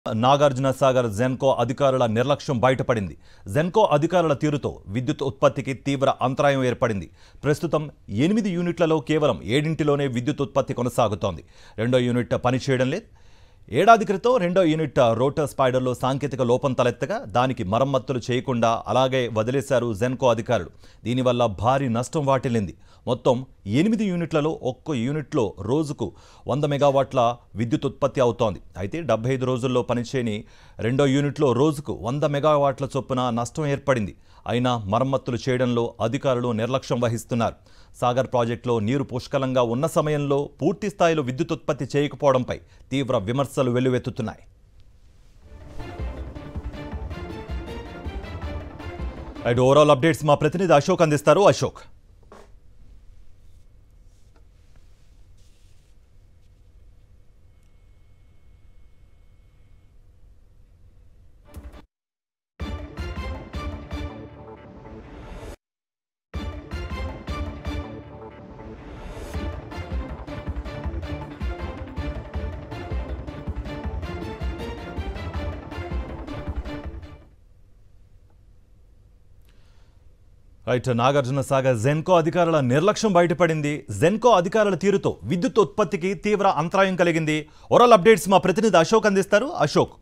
నాగార్జున సాగర్ జెన్కో అధికారుల నిర్లక్ష్యం బయటపడింది జెన్కో అధికారుల తీరుతో విద్యుత్ ఉత్పత్తికి తీవ్ర అంతరాయం ఏర్పడింది ప్రస్తుతం ఎనిమిది యూనిట్లలో కేవలం ఏడింటిలోనే విద్యుత్ ఉత్పత్తి కొనసాగుతోంది రెండో యూనిట్ పనిచేయడం లేదు ఏడాది క్రితం రెండో యూనిట్ రోటర్ స్పైడర్లో సాంకేతిక లోపం తలెత్తగా దానికి మరమ్మతులు చేయకుండా అలాగే వదిలేశారు జెన్కో అధికారులు దీనివల్ల భారీ నష్టం వాటిల్లింది మొత్తం ఎనిమిది యూనిట్లలో ఒక్కో యూనిట్లో రోజుకు వంద మెగావాట్ల విద్యుత్ ఉత్పత్తి అవుతోంది అయితే డెబ్బై ఐదు రోజుల్లో పనిచేయని రెండో యూనిట్లో రోజుకు వంద మెగావాట్ల చొప్పున నష్టం ఏర్పడింది అయినా మరమ్మతులు చేయడంలో అధికారులు నిర్లక్ష్యం వహిస్తున్నారు సాగర్ ప్రాజెక్టులో నీరు పుష్కలంగా ఉన్న సమయంలో పూర్తి స్థాయిలో విద్యుత్ ఉత్పత్తి చేయకపోవడంపై తీవ్ర విమర్శలు వెల్లువెత్తుతున్నాయి రైట్ ఓవరాల్ అప్డేట్స్ మా ప్రతినిధి అశోక్ అందిస్తారు అశోక్ రైట్ నాగార్జున సాగర్ జెన్కో అధికారుల నిర్లక్ష్యం బయటపడింది జెన్కో అధికారుల తీరుతో విద్యుత్ ఉత్పత్తికి తీవ్ర అంతరాయం కలిగింది ఓవరాల్ అప్డేట్స్ మా ప్రతినిధి అశోక్ అందిస్తారు అశోక్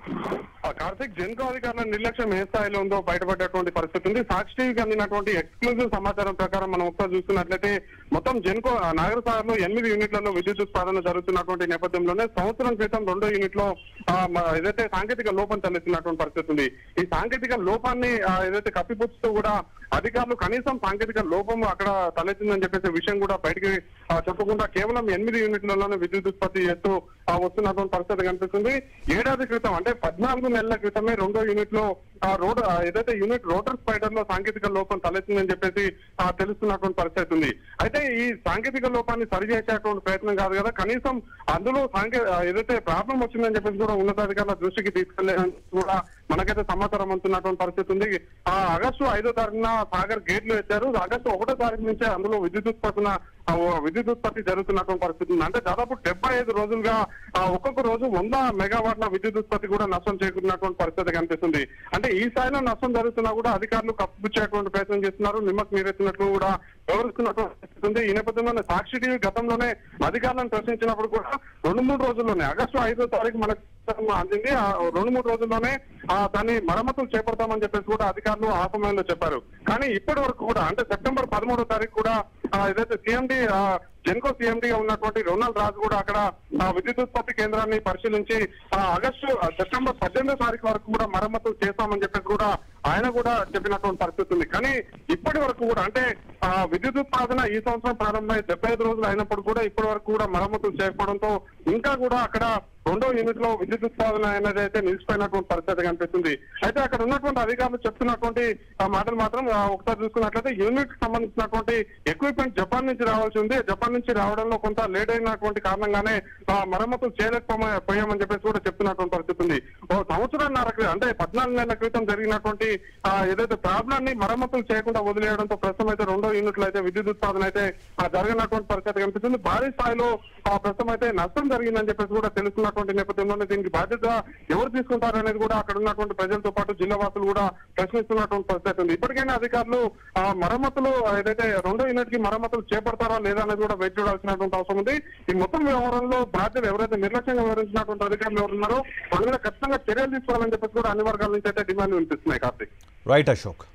ఆ కార్తిక్ జెన్కో అధికారుల నిర్లక్ష్యం ఏ స్థాయిలో ఉందో బయటపడేటువంటి పరిస్థితి ఉంది సాక్షి టీవీకి అందినటువంటి ఎక్స్క్లూజివ్ సమాచారం ప్రకారం మనం ఒకసారి చూస్తున్నట్లయితే మొత్తం జెన్కో ఆ, నాగరసాగర్ లో ఎనిమిది యూనిట్లలో విద్యుత్ ఉత్పాదన జరుగుతున్నటువంటి నేపథ్యంలోనే సంవత్సరం క్రితం రెండో యూనిట్ లో ఆ, మ- ఏదైతే సాంకేతిక లోపం తలెత్తినటువంటి పరిస్థితి ఉంది ఈ సాంకేతిక లోపాన్ని ఆ, ఏదైతే కప్పిపుచ్చుతూ కూడా అధికారులు కనీసం సాంకేతిక లోపం అక్కడ తలెత్తిందని చెప్పేసి విషయం కూడా బయటికి ఆ, చెప్పకుండా కేవలం ఎనిమిది యూనిట్లలోనే విద్యుత్ ఉత్పత్తి చేస్తూ ఆ, వస్తున్నటువంటి పరిస్థితి కనిపిస్తుంది ఏడాది క్రితం అంటే పద్నాలుగు నెలల క్రితమే రెండో యూనిట్ లో ఆ రోడ్ ఆ, ఏదైతే యూనిట్ రోటర్ స్పైడర్ లో సాంకేతిక లోపం తలెత్తిందని చెప్పేసి ఆ, తెలుస్తున్నటువంటి పరిస్థితి ఉంది అయితే ఈ సాంకేతిక లోపాన్ని సరిచేసేటువంటి ప్రయత్నం కాదు కదా కనీసం అందులో సాంకే ఆ, ఏదైతే ప్రాబ్లం వచ్చిందని చెప్పేసి కూడా ఉన్నతాధికారుల దృష్టికి తీసుకెళ్లేదని కూడా మనకైతే సమాచారం అందుతున్నటువంటి పరిస్థితి ఉంది ఆ ఆగస్టు ఐదో తారీఖున సాగర్ గేట్లు ఎత్తారు ఆగస్టు ఒకటో తారీఖు నుంచే అందులో విద్యుత్ ఉత్పత్తిన ఆ, ఓ విద్యుత్ ఉత్పత్తి జరుగుతున్నటువంటి పరిస్థితి ఉంది అంటే దాదాపు డెబ్బై ఐదు రోజులుగా ఆ, ఒక్కొక్క రోజు వంద మెగావాట్ల విద్యుత్ ఉత్పత్తి కూడా నష్టం చేకూరినటువంటి పరిస్థితి కనిపిస్తుంది అంటే ఈ స్థాయిలో నష్టం జరుగుతున్నా కూడా అధికారులు కప్పిపుచ్చేటువంటి ప్రయత్నం చేస్తున్నారు నిమ్మకు నీరెత్తినట్లు కూడా వివరిస్తున్నటువంటి పరిస్థితి ఉంది ఈ నేపథ్యంలోనే సాక్షి టీవీ గతంలోనే అధికారులను ప్రశ్నించినప్పుడు కూడా రెండు మూడు రోజుల్లోనే ఆగస్టు ఐదో తారీఖు మనకు అందింది ఆ రెండు మూడు రోజుల్లోనే ఆ దాన్ని మరమ్మతులు చేపడతామని చెప్పేసి కూడా అధికారులు ఆ సమయంలో చెప్పారు కానీ ఇప్పటి వరకు కూడా అంటే సెప్టెంబర్ పదమూడో తారీఖు కూడా ఆ, ఏదైతే సీఎండి జెన్కో సీఎండి ఉన్నటువంటి రొనాల్డ్ రాజు కూడా అక్కడ ఆ, విద్యుత్ ఉత్పత్తి కేంద్రాన్ని పరిశీలించి ఆ, ఆగస్టు ఆ, సెప్టెంబర్ పద్దెనిమిదో తారీఖు వరకు కూడా మరమ్మతులు చేస్తామని చెప్పేసి కూడా ఆయన కూడా చెప్పినటువంటి పరిస్థితి ఉంది కానీ ఇప్పటి వరకు కూడా అంటే ఆ, విద్యుత్ ఉత్పాదన ఈ సంవత్సరం ప్రారంభమై డెబ్బై ఐదు రోజులు అయినప్పుడు కూడా ఇప్పటి వరకు కూడా మరమ్మతులు చేయకపోవడంతో ఇంకా కూడా అక్కడ రెండో యూనిట్ లో విద్యుత్ ఉత్పాదన అనేది అయితే నిలిచిపోయినటువంటి పరిస్థితి కనిపిస్తుంది అయితే అక్కడ ఉన్నటువంటి అధికారులు చెప్తున్నటువంటి ఆ మాటలు మాత్రం ఆ, ఒకసారి చూసుకున్నట్లయితే యూనిట్ కి సంబంధించినటువంటి ఎక్విప్మెంట్ జపాన్ నుంచి రావాల్సి ఉంది జపాన్ నుంచి రావడంలో కొంత లేట్ అయినటువంటి కారణంగానే ఆ, మరమ్మతులు చేయలేకపోయామని చెప్పేసి కూడా చెప్తున్నటువంటి పరిస్థితి ఉంది ఓ సంవత్సరాన్నర క్రితం అంటే పద్నాలుగు నెలల క్రితం జరిగినటువంటి ఆ, ఏదైతే ప్రాబ్లం ని మరమ్మతులు చేయకుండా వదిలేయడంతో ప్రస్తుతం అయితే రెండో యూనిట్లు అయితే విద్యుత్ ఉత్పాదన అయితే ఆ, జరగనటువంటి పరిస్థితి కనిపిస్తుంది భారీ స్థాయిలో ఆ, ప్రస్తుతం అయితే నష్టం జరిగిందని చెప్పేసి కూడా తెలుస్తున్నటువంటి నేపథ్యంలోనే దీనికి బాధ్యత ఎవరు తీసుకుంటారు అనేది కూడా అక్కడ ఉన్నటువంటి ప్రజలతో పాటు జిల్లా వాసులు కూడా ప్రశ్నిస్తున్నటువంటి పరిస్థితి ఉంది ఇప్పటికైనా అధికారులు ఆ మరమ్మతులు ఏదైతే రెండో యూనిట్ కి మరమ్మతులు చేపడతారా లేదా అనేది కూడా వేచి చూడాల్సినటువంటి అవసరం ఉంది ఈ మొత్తం వ్యవహారంలో బాధ్యత ఎవరైతే నిర్లక్ష్యంగా వివరించినటువంటి అధికారులు ఎవరు ఉన్నారో వాళ్ళ మీద ఖచ్చితంగా చర్యలు తీసుకోవాలని చెప్పేసి కూడా అన్ని వర్గాల నుంచి అయితే డిమాండ్ వినిపిస్తున్నాయి కార్తీక్ రైట్ అశోక్